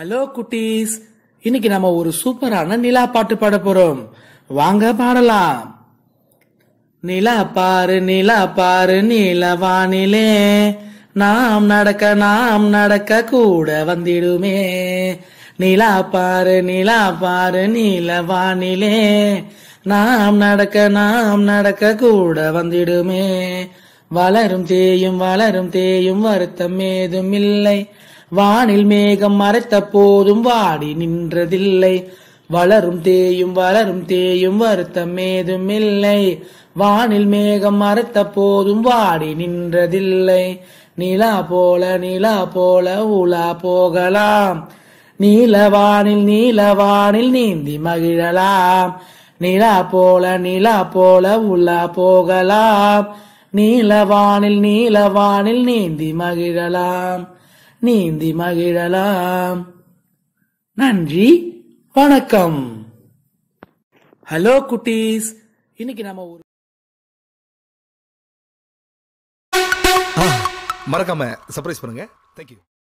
hello குட்டீஸ் இன்னைக்கு நம்ம ஒரு சூப்பரான நிலா பாட்டு பாட போறோம் வாங்க பாடலாம் நிலா பாரு நிலா பாரு நீலவானிலே நாம் நடக்க நாம் நடக்க கூட வந்திடுமே நிலா பாரு நிலா பாரு நீலவானிலே நாம் நடக்க நாம் நடக்க கூட வந்திடுமே வளரும் தேயும் வளரும் தேயும் வருத்தம் ஏதும் இல்லை வானில் மேகம் மறைத்த போதும் வாடி நின்றதில்லை வளரும் தேயும் வளரும் தேயும் வருத்தம் ஏதும் இல்லை வானில் மேகம் மறைத்த போதும் வாடி நின்றதில்லை நிலா போல நிலா போல உலா போகலாம் நீலவானில் நீலவானில் நீந்தி மகிழலாம் நிலா போல நிலா போல உலா போகலாம் நீலவானில் நீலவானில் நீந்தி மகிழலாம் நீந்தி மகிழலாம் நன்றி வணக்கம் ஹலோ குட்டீஸ் இன்னைக்கு நம்ம ஒரு மறக்காம சர்ப்ரைஸ் பண்ணுங்க தேங்க்யூ